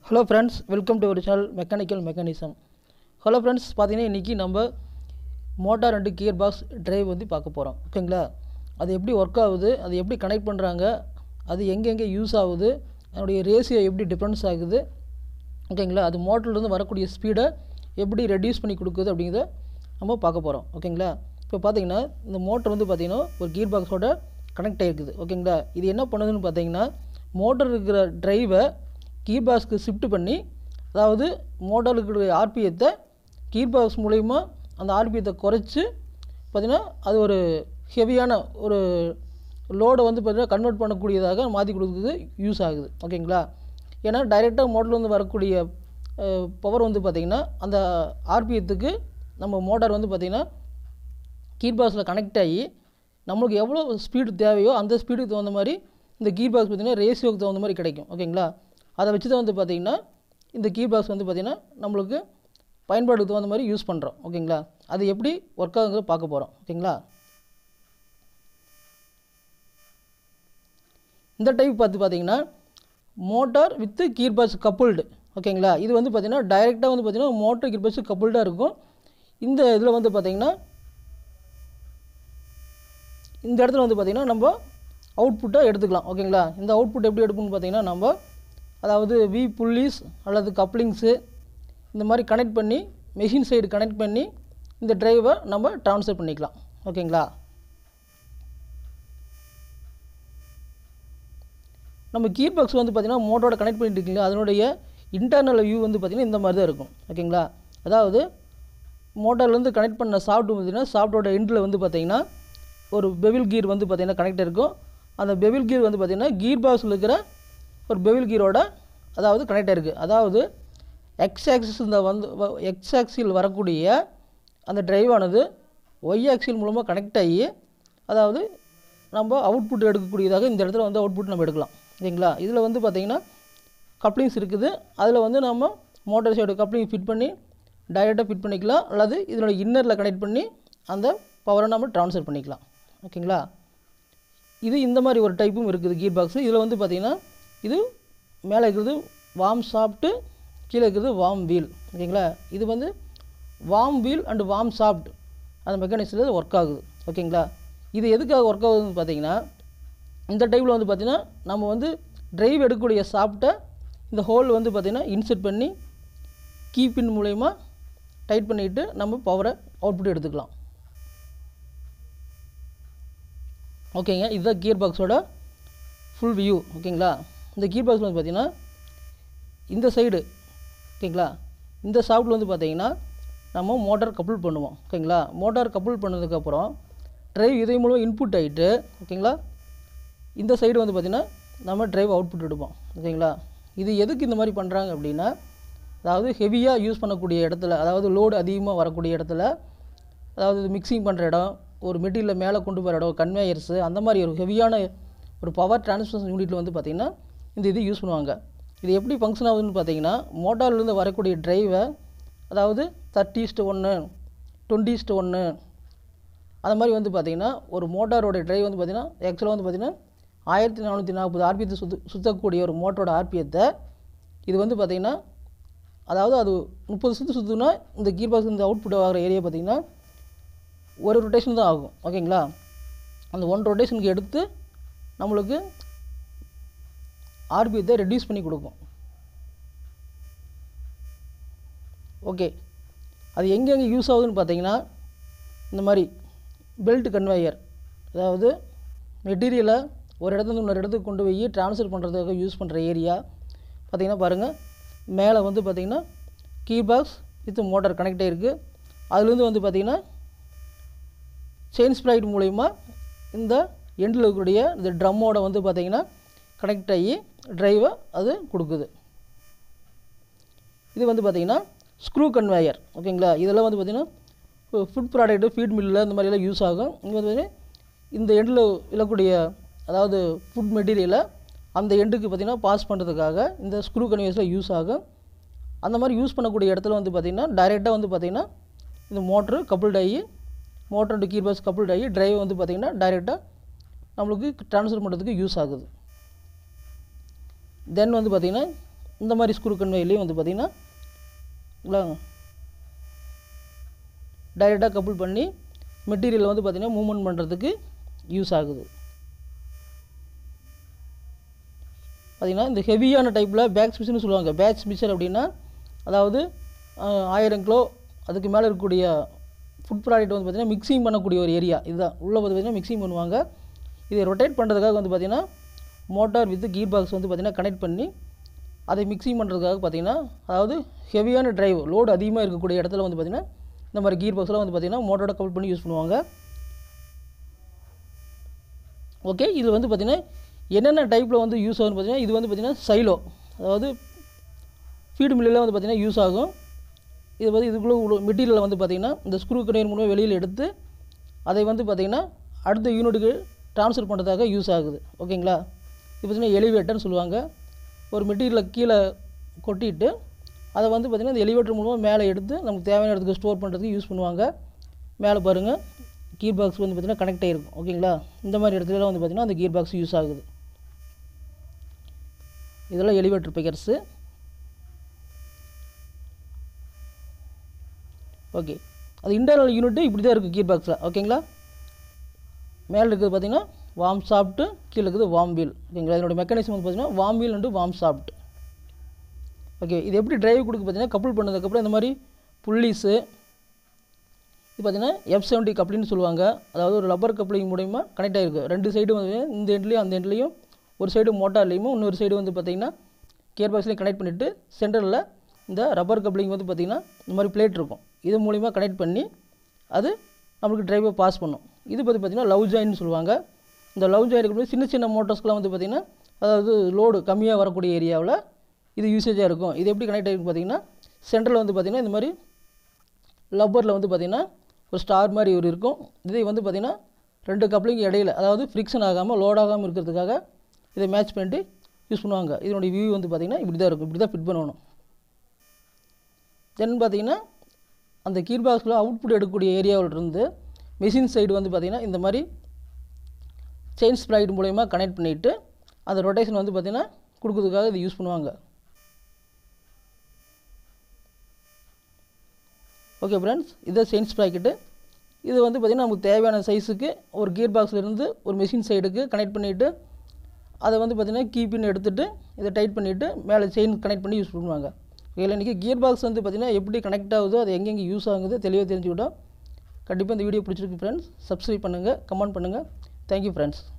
hello friends welcome to ஒரு channel mechanical mechanism hello friends பார்த்தீங்கன்னா இன்றைக்கி நம்ம motor and gear box drive வந்து பார்க்க போகிறோம் ஓகேங்களா அது எப்படி ஒர்க் ஆகுது அது எப்படி கனெக்ட் பண்ணுறாங்க அது எங்கெங்கே யூஸ் ஆகுது அதனுடைய ரேஷியோ எப்படி டிஃப்ரென்ஸ் ஆகுது ஓகேங்களா அது மோட்டர்லேருந்து வரக்கூடிய ஸ்பீடை எப்படி ரெடியூஸ் பண்ணி கொடுக்குது அப்படிங்கிறத நம்ம பார்க்க போகிறோம் ஓகேங்களா இப்போ பார்த்தீங்கன்னா இந்த மோட்டர் வந்து பார்த்திங்கன்னா ஒரு கியர் பாக்ஸோட கனெக்ட் ஆகிருக்குது ஓகேங்களா இது என்ன பண்ணுதுன்னு பார்த்தீங்கன்னா மோட்டர் இருக்கிற டிரைவை கீர் பாக்ஸ்க்கு ஷிஃப்ட் பண்ணி அதாவது மோட்டருக்கு ஆர்பிஎத்தை கீர் பாக்ஸ் மூலிமா அந்த ஆர்பிஎத்தை குறைச்சி பார்த்திங்கன்னா அது ஒரு ஹெவியான ஒரு லோடை வந்து பார்த்திங்கன்னா கன்வெர்ட் பண்ணக்கூடியதாக மாற்றி கொடுக்குறது யூஸ் ஆகுது ஓகேங்களா ஏன்னா டைரெக்டாக மோட்டர்லேருந்து வரக்கூடிய பவர் வந்து பார்த்திங்கன்னா அந்த ஆர்பிஎத்துக்கு நம்ம மோட்டார் வந்து பார்த்திங்கன்னா கீர் பாக்ஸில் கனெக்ட் ஆகி நம்மளுக்கு எவ்வளோ ஸ்பீடு தேவையோ அந்த ஸ்பீடுக்கு தகுந்த மாதிரி இந்த கீர் பாக்ஸ் பார்த்திங்கன்னா ரேஷியோக்கு தகுந்த மாதிரி கிடைக்கும் ஓகேங்களா அதை வச்சு தான் வந்து பார்த்திங்கன்னா இந்த கீர் பாக்ஸ் வந்து பார்த்திங்கன்னா நம்மளுக்கு பயன்பாடுக்கு தகுந்த மாதிரி யூஸ் பண்ணுறோம் ஓகேங்களா அது எப்படி ஒர்க் ஆகுங்கிறத பார்க்க போகிறோம் ஓகேங்களா இந்த டைப் பார்த்து பார்த்தீங்கன்னா motor with gear box coupled ஓகேங்களா இது வந்து பார்த்திங்கன்னா டைரெக்டாக வந்து பார்த்திங்கன்னா மோட்டர் கீர் பாக்ஸ் கப்புள்டாக இருக்கும் இந்த இதில் வந்து பார்த்திங்கன்னா இந்த இடத்துல வந்து பார்த்திங்கன்னா நம்ம அவுட்புட்டை எடுத்துக்கலாம் ஓகேங்களா இந்த அவுட்புட் எப்படி எடுக்கணும்னு பார்த்திங்கன்னா நம்ம அதாவது வி புல்லிஸ் அல்லது கப்ளிங்ஸு இந்த மாதிரி கனெக்ட் பண்ணி மெஷின் சைடு கனெக்ட் பண்ணி இந்த ட்ரைவை நம்ம ட்ரான்ஸ்ஃபர் பண்ணிக்கலாம் ஓகேங்களா நம்ம கீர் பாக்ஸ் வந்து பார்த்திங்கன்னா மோட்டரோட கனெக்ட் பண்ணிட்டு இருக்கீங்களா அதனுடைய இன்டர்னல் வியூ வந்து பார்த்திங்கன்னா இந்த மாதிரி தான் இருக்கும் ஓகேங்களா அதாவது மோட்டார்லேருந்து கனெக்ட் பண்ண சாஃப்ட் பார்த்திங்கன்னா சாஃப்டோட எண்டில் வந்து பார்த்திங்கன்னா ஒரு பெவில் கீர் வந்து பார்த்திங்கன்னா கனெக்ட் இருக்கும் அந்த பெவில் கீர் வந்து பார்த்திங்கன்னா கீர் பாக்ஸில் இருக்கிற ஒரு பெவில் கீரோட அதாவது கனெக்ட் இருக்குது அதாவது எக்ஸ் ஆக்சிஸ் இந்த வந்து எக்ஸ் ஆக்சில் வரக்கூடிய அந்த டிரைவானது ஒய் ஆக்சில் மூலமாக கனெக்ட் ஆகி அதாவது நம்ம அவுட்புட் எடுக்கக்கூடியதாக இந்த இடத்துல வந்து அவுட்புட் நம்ம எடுக்கலாம் ஓகேங்களா இதில் வந்து பார்த்திங்கன்னா கப்ளிங்ஸ் இருக்குது அதில் வந்து நம்ம மோட்டார் சைடு கப்ளிங் ஃபிட் பண்ணி டைரெக்டாக ஃபிட் பண்ணிக்கலாம் அல்லது இதனோட இன்னரில் கனெக்ட் பண்ணி அந்த பவரை நம்ம ட்ரான்ஸ்ஃபர் பண்ணிக்கலாம் ஓகேங்களா இது இந்த மாதிரி ஒரு டைப்பும் இருக்குது கீர் பாக்ஸு இதில் வந்து பார்த்திங்கன்னா இது மேலே இருக்கிறது வார்ம் சாஃப்ட்டு கீழே இருக்கிறது வார்ம் வீல் ஓகேங்களா இது வந்து worm wheel and worm shaft அந்த மெக்கானிக்ஸில் ஒர்க் ஆகுது ஓகேங்களா இது எதுக்காக ஒர்க் ஆகுதுன்னு பார்த்தீங்கன்னா இந்த டைப்பில் வந்து பார்த்திங்கன்னா நம்ம வந்து ட்ரைவ் எடுக்கக்கூடிய சாஃப்ட்டை இந்த ஹோல் வந்து பார்த்திங்கன்னா இன்செர்ட் பண்ணி கீப்பின் மூலயமா டைட் பண்ணிவிட்டு நம்ம பவரை அவுட்புட் எடுத்துக்கலாம் ஓகேங்க இதுதான் கியர் பாக்ஸோட ஃபுல் வியூ ஓகேங்களா இந்த கீர் பாக்ஸில் வந்து பார்த்திங்கன்னா இந்த சைடு ஓகேங்களா இந்த சாஃப்ட்டில் வந்து பார்த்திங்கன்னா நம்ம மோட்டார் கப்புள் பண்ணுவோம் ஓகேங்களா மோட்டார் கப்புள் பண்ணதுக்கப்புறம் ட்ரைவ் இதே மூலம் இன்புட் ஆகிட்டு ஓகேங்களா இந்த சைடு வந்து பார்த்திங்கன்னா நம்ம ட்ரைவ் அவுட்புட் எடுப்போம் ஓகேங்களா இது எதுக்கு இந்த மாதிரி பண்ணுறாங்க அப்படின்னா அதாவது ஹெவியாக யூஸ் பண்ணக்கூடிய இடத்துல அதாவது லோடு அதிகமாக வரக்கூடிய இடத்துல அதாவது மிக்சிங் பண்ணுற இடம் ஒரு மெட்டீரியலை மேலே கொண்டு போகிற இடம் கன்வேயர்ஸு அந்த மாதிரி ஒரு ஹெவியான ஒரு பவர் டிரான்ஸ்மிஷன் யூனிட்டில் வந்து பார்த்திங்கன்னா இந்த இது யூஸ் பண்ணுவாங்க இது எப்படி ஃபங்க்ஷன் ஆகுதுன்னு பார்த்தீங்கன்னா மோட்டார்லேருந்து வரக்கூடிய ட்ரைவை அதாவது தேர்ட்டி இஸ்ட்டு ஒன்று டுவெண்ட்டி இஸ்ட்டு ஒன்று அது மாதிரி வந்து பார்த்திங்கன்னா ஒரு மோட்டாரோட ட்ரைவ் வந்து பார்த்திங்கன்னா ஆக்சுவலாக வந்து பார்த்திங்கன்னா ஆயிரத்தி நானூற்றி நாற்பது ஆர்பிஎத்தை சுத்து சுற்றக்கூடிய ஒரு மோட்டரோட ஆர்பிஎத்தை இது வந்து பார்த்திங்கன்னா அதாவது அது முப்பது சுற்று சுற்றுனா இந்த கீர் பாக்ஸ் இந்த அவுட்புட் ஆகிற ஏரியா பார்த்திங்கன்னா ஒரு ரொட்டேஷன் தான் ஆகும் ஓகேங்களா அந்த ஒன் ரொட்டேஷனுக்கு எடுத்து நம்மளுக்கு ஆர்பிஎத்தை ரெடியூஸ் பண்ணி கொடுக்கும் ஓகே அது எங்கெங்கே யூஸ் ஆகுதுன்னு பார்த்தீங்கன்னா இந்த மாதிரி பெல்ட் கன்வேயர் அதாவது மெட்டீரியலை ஒரு இடத்துல இன்னொரு இடத்துக்கு கொண்டு போய் ட்ரான்ஸ்ஃபர் பண்ணுறதுக்காக யூஸ் பண்ணுற ஏரியா பார்த்திங்கன்னா பாருங்கள் மேலே வந்து பார்த்திங்கன்னா கீ பாக்ஸ் வித் மோட்டார் கனெக்ட் ஆகிருக்கு அதுலேருந்து வந்து பார்த்திங்கன்னா செயின் ஸ்ப்ரைட் மூலிமா இந்த எண்டில் இருக்கக்கூடிய இந்த ட்ரம்மோட வந்து பார்த்திங்கன்னா கனெக்ட் ஆகி ட்ரைவை அது கொடுக்குது இது வந்து பார்த்திங்கன்னா ஸ்க்ரூ கன்வேயர் ஓகேங்களா இதெல்லாம் வந்து பார்த்திங்கன்னா ஃபுட் ப்ராடக்ட்டு ஃபீட் மில்லில் இந்த மாதிரிலாம் யூஸ் ஆகும் இங்கே வந்து இந்த எண்டில் விழக்கூடிய அதாவது ஃபுட் மெட்டீரியலை அந்த எண்டுக்கு பார்த்திங்கன்னா பாஸ் பண்ணுறதுக்காக இந்த ஸ்க்ரூ கன்வேயர்ஸில் யூஸ் ஆகும் அந்த மாதிரி யூஸ் பண்ணக்கூடிய இடத்துல வந்து பார்த்திங்கன்னா டைரெக்டாக வந்து பார்த்திங்கன்னா இந்த மோட்ரு கப்புள்ட் ஆகி motor and gear box coupled ஆகி ட்ரைவ் வந்து பார்த்திங்கன்னா டைரெக்டாக நம்மளுக்கு ட்ரான்ஸ்ஃபர் பண்ணுறதுக்கு யூஸ் ஆகுது தென் வந்து பார்த்திங்கன்னா இந்த மாதிரி ஸ்க்ரூ கன்வேலையும் வந்து பார்த்திங்கன்னா டைரெக்டாக கப்புள் பண்ணி மெட்டீரியல் வந்து பார்த்திங்கன்னா மூவ்மெண்ட் பண்ணுறதுக்கு யூஸ் ஆகுது பார்த்திங்கன்னா இந்த ஹெவியான டைப்பில் பேக் ஸ்மிஷன் சொல்லுவாங்க பேக் ஸ்மிஷர் அப்படின்னா அதாவது ஆஹ், ஆயிரம் கிலோ அதுக்கு மேலே இருக்கக்கூடிய ஃபுட் ப்ராடக்ட் வந்து பார்த்திங்கன்னா மிக்சிங் பண்ணக்கூடிய ஒரு ஏரியா இதுதான் உள்ளே வந்து பார்த்திங்கன்னா மிக்சிங் பண்ணுவாங்க இதை ரொட்டேட் பண்ணுறதுக்காக வந்து பார்த்திங்கன்னா மோட்டார் வித் கீர் பாக்ஸ் வந்து பார்த்திங்கன்னா கனெக்ட் பண்ணி அதை மிக்சிங் பண்ணுறதுக்காக பார்த்திங்கன்னா அதாவது ஹெவியான டிரைவ் லோடு அதிகமாக இருக்கக்கூடிய இடத்துல வந்து பார்த்திங்கன்னா இந்த மாதிரி கீர் பாக்ஸ்லாம் வந்து பார்த்திங்கன்னா மோட்டரோட கவுல் பண்ணி யூஸ் பண்ணுவாங்க ஓகே இது வந்து பார்த்திங்கன்னா என்னென்ன டைப்பில் வந்து யூஸ் ஆகும்னு பார்த்தீங்கன்னா இது வந்து பார்த்திங்கன்னா சைலோ அதாவது ஃபீடு மில்லில் வந்து பார்த்திங்கன்னா யூஸ் ஆகும் இது வந்து இதுக்குள்ளே உள்ள மெட்டீரியலை வந்து பார்த்திங்கன்னா இந்த ஸ்க்ரூ கடையர் மூலமாக வெளியில் எடுத்து அதை வந்து பார்த்திங்கன்னா அடுத்த யூனிட்டுக்கு ட்ரான்ஸ்ஃபர் பண்ணுறதுக்காக யூஸ் ஆகுது ஓகேங்களா இது பார்த்திங்கன்னா எலிவேட்டர்னு சொல்லுவாங்க ஒரு மெட்டீரியலை கீழே கொட்டிட்டு அதை வந்து பார்த்திங்கன்னா இந்த எலிவேட்டர் மூலமாக மேலே எடுத்து நமக்கு தேவையான இடத்துக்கு ஸ்டோர் பண்ணுறதுக்கு யூஸ் பண்ணுவாங்க மேலே பாருங்கள் கீர் பாக்ஸ் வந்து பார்த்திங்கன்னா கனெக்ட் ஆகிருக்கும் ஓகேங்களா இந்த மாதிரி இடத்துலலாம் வந்து பார்த்திங்கன்னா அந்த கீர் பாக்ஸ் யூஸ் ஆகுது இதெல்லாம் எலிவேட்டர் பிக்கர்ஸு ஓகே அது இன்டர்னல் யூனிட்டு இப்படி தான் இருக்குது கீர் பாக்ஸில் ஓகேங்களா மேலே இருக்குது பார்த்தீங்கன்னா வார்ம் சாஃப்ட்டு கீழே இருக்குது வார்ம் வீல் ஓகேங்களா இதனோட மெக்கானிசம் வந்து பார்த்தீங்கன்னா worm wheel and worm shaft okay இது எப்படி டிரைவ் கொடுக்கு பார்த்தீங்கன்னா கப்புள் பண்ணதுக்கப்புறம் இந்த மாதிரி புள்ளீஸு இது பார்த்தீங்கன்னா எஃப் செவன்ட்டி கப்ளின்னு சொல்லுவாங்க அதாவது ஒரு ரப்பர் கப்ளிங் மூலயமா கனெக்ட் ஆகிருக்கு ரெண்டு சைடும் வந்து இந்த எண்ட்லேயும் அந்த எண்ட்லேயும் ஒரு சைடு மோட்டார்லேயும் இன்னொரு சைடு வந்து பார்த்திங்கன்னா கியர் பாக்ஸ்லேயும் கனெக்ட் பண்ணிவிட்டு சென்டரில் இந்த ரப்பர் கப்ளிங் வந்து பார்த்திங்கன்னா இந்த மாதிரி பிளேட் இருக்கும் இது மூலிமா கனெக்ட் பண்ணி அது நம்மளுக்கு டிரைவை பாஸ் பண்ணும் இது பற்றி பார்த்திங்கன்னா லவ் ஜாயின்னு சொல்லுவாங்க இந்த லவ் ஜாயின் சின்ன சின்ன மோட்டர்ஸ்க்குலாம் வந்து பார்த்திங்கன்னா அதாவது லோடு கம்மியாக வரக்கூடிய ஏரியாவில் இது யூசேஜாக இருக்கும் இது எப்படி கனெக்ட் ஆகிருக்கு பார்த்தீங்கன்னா சென்டரில் வந்து பார்த்திங்கன்னா இந்த மாதிரி லப்பரில் வந்து பார்த்திங்கன்னா ஒரு ஸ்டார் மாதிரி ஒரு இருக்கும் இதை வந்து பார்த்திங்கன்னா ரெண்டு கப்ளிங் இடையில அதாவது ஃப்ரிக்ஷன் ஆகாமல் லோட் ஆகாமல் இருக்கிறதுக்காக இதை மேட்ச் பண்ணிட்டு யூஸ் பண்ணுவாங்க இதனுடைய வியூ வந்து பார்த்திங்கன்னா இப்படி தான் இருக்கும் இப்படி தான் ஃபிட் பண்ணணும் தென் பார்த்திங்கன்னா அந்த கீர் பாக்ஸில் அவுட்புட் எடுக்கக்கூடிய ஏரியாவில் இருந்து மெஷின் சைடு வந்து பார்த்திங்கன்னா இந்த மாதிரி செயின் ஸ்ப்ரைட் மூலயமா கனெக்ட் பண்ணிவிட்டு அந்த ரொட்டேஷன் வந்து பார்த்திங்கன்னா கொடுக்கறதுக்காக இதை யூஸ் பண்ணுவாங்க ஓகே ஃப்ரெண்ட்ஸ் இது செயின் ஸ்ப்ராக்கெட்டு இது வந்து பார்த்திங்கன்னா நமக்கு தேவையான சைஸுக்கு ஒரு கியர் பாக்ஸ்லேருந்து ஒரு மெஷின் சைடுக்கு கனெக்ட் பண்ணிவிட்டு அதை வந்து பார்த்திங்கன்னா கீப்பின் எடுத்துகிட்டு இதை டைட் பண்ணிவிட்டு மேலே செயின் கனெக்ட் பண்ணி யூஸ் பண்ணுவாங்க இதில் இன்றைக்கி கியர் பாக்ஸ் வந்து பார்த்திங்கன்னா எப்படி கனெக்ட் ஆகுதோ அது எங்கெங்கே யூஸ் ஆகுது தெளிவாக தெரிஞ்சுக்கிட்டோம் கண்டிப்பாக இந்த வீடியோ பிடிச்சிருக்கு ஃப்ரெண்ட்ஸ் சப்ஸ்கிரைப் பண்ணுங்கள் கமெண்ட் பண்ணுங்கள் தேங்க்யூ ஃப்ரெண்ட்ஸ்